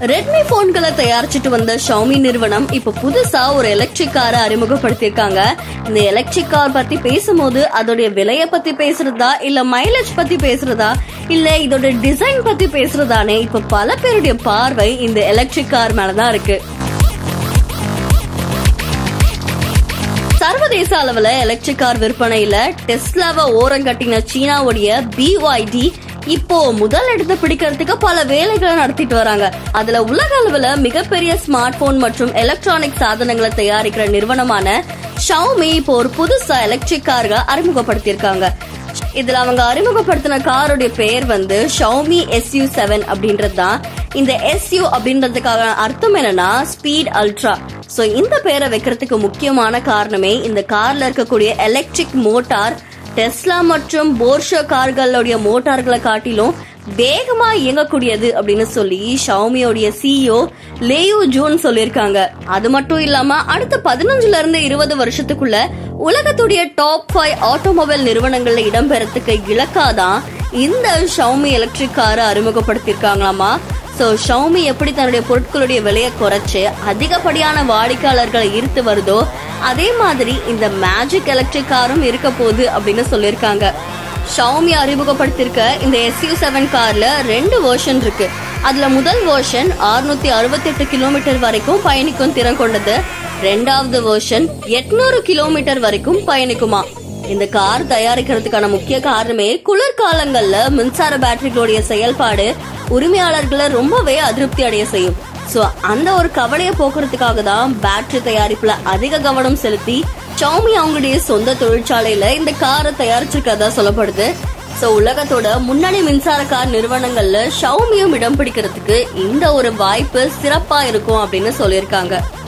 Redmi போன்களை தயாரிச்சுட்டு வந்த Xiaomi நிறுவனம் இப்ப புதுசா ஒரு எலக்ட்ரிக் காரை அறிமுகப்படுத்தியிருக்காங்க இந்த எலக்ட்ரிக் கார் பத்தி பேசும்போது அதோடைய விலைய பத்தி பேசுறதா இல்ல மைலேஜ் பத்தி பேசுறதா இல்ல இதோட டிசைன் பத்தி பேசுறதானே இப்ப பல பேருடைய பார்வை இந்த எலக்ட்ரிக் கார் மேலதான் இருக்கு சர்வதேச அளவுல எலக்ட்ரிக் கார் விற்பனையில டெஸ்லாவை ஓரங்கட்டின சீனாவுடைய பிஒய்டி இப்போ முதல் இடத்தை பிடிக்கிறதுக்கு பல வேலைகளை நடத்திட்டு வராங்க அதுல உலக அளவுல மிகப்பெரிய ஸ்மார்ட் போன் மற்றும் எலக்ட்ரானிக் சாதனங்களை தயாரிக்கிற நிறுவனமான ஷவுமி இப்போ ஒரு புதுசா எலக்ட்ரிக் கார்கள் அறிமுகப்படுத்தியிருக்காங்க இதுல அவங்க அறிமுகப்படுத்தின காருடைய பெயர் வந்து ஷவுமி எஸ்யூ செவன் அப்படின்றது தான் இந்த எஸ்யூ அப்படின்றதுக்காக அர்த்தம் என்னன்னா ஸ்பீட் அல்ட்ரா சோ இந்த பேரை வைக்கிறதுக்கு முக்கியமான காரணமே இந்த கார்ல இருக்கக்கூடிய எலக்ட்ரிக் மோட்டார் டெஸ்லா மற்றும் போர்ஷோ கார்களுடைய மோட்டார்களை காட்டிலும் வேகமா இயங்கக்கூடியது அப்படின்னு சொல்லி ஷவுமியோடைய சிஇஓ லேயு ஜூன் சொல்லியிருக்காங்க அது மட்டும் இல்லாம அடுத்த பதினஞ்சுல இருந்து இருபது வருஷத்துக்குள்ள உலகத்துடைய டாப் ஃபைவ் ஆட்டோமொபைல் நிறுவனங்கள்ல இடம்பெறத்துக்கு இலக்காதான் இந்த ஷவுமி எலக்ட்ரிக் காரை அறிமுகப்படுத்தியிருக்காங்களாமா சோ ஷவுமி எப்படி தன்னுடைய பொருட்களுடைய விலையை குறைச்சு அதிகப்படியான வாடிக்கையாளர்களை ஈர்த்து வருதோ அதே மாதிரி இந்த மேஜிக் எலக்ட்ரிக் காரும் இருக்க போகுது அப்படின்னு சொல்லியிருக்காங்க ஷவுமி அறிமுகப்படுத்திருக்க இந்த எஸ்யூ செவன் கார்ல ரெண்டு வெர்ஷன் இருக்கு அதுல முதல் வெர்ஷன் 668 அறுபத்தி எட்டு கிலோமீட்டர் வரைக்கும் பயணிக்கும் திறன் கொண்டது ரெண்டாவது வெர்ஷன் 800 கிலோமீட்டர் வரைக்கும் பயணிக்குமா இந்த கார் தயாரிக்கிறதுக்கான முக்கிய காரணமே குளிர்காலங்கள்ல மின்சார பேட்டரிகளுடைய செயல்பாடு உரிமையாளர்களை ரொம்பவே அதிருப்தி அடைய செய்யும் சோ அந்த ஒரு கவலையை போக்குறதுக்காக தான் பேட்டரி தயாரிப்புல அதிக கவனம் செலுத்தி ஷவுமி அவங்களுடைய சொந்த தொழிற்சாலையில இந்த காரை தயாரிச்சிருக்கதா சொல்லப்படுது சோ உலகத்தோட முன்னணி மின்சார கார் நிறுவனங்கள்ல ஷவுமியும் இடம் பிடிக்கிறதுக்கு இந்த ஒரு வாய்ப்பு சிறப்பா இருக்கும் அப்படின்னு சொல்லியிருக்காங்க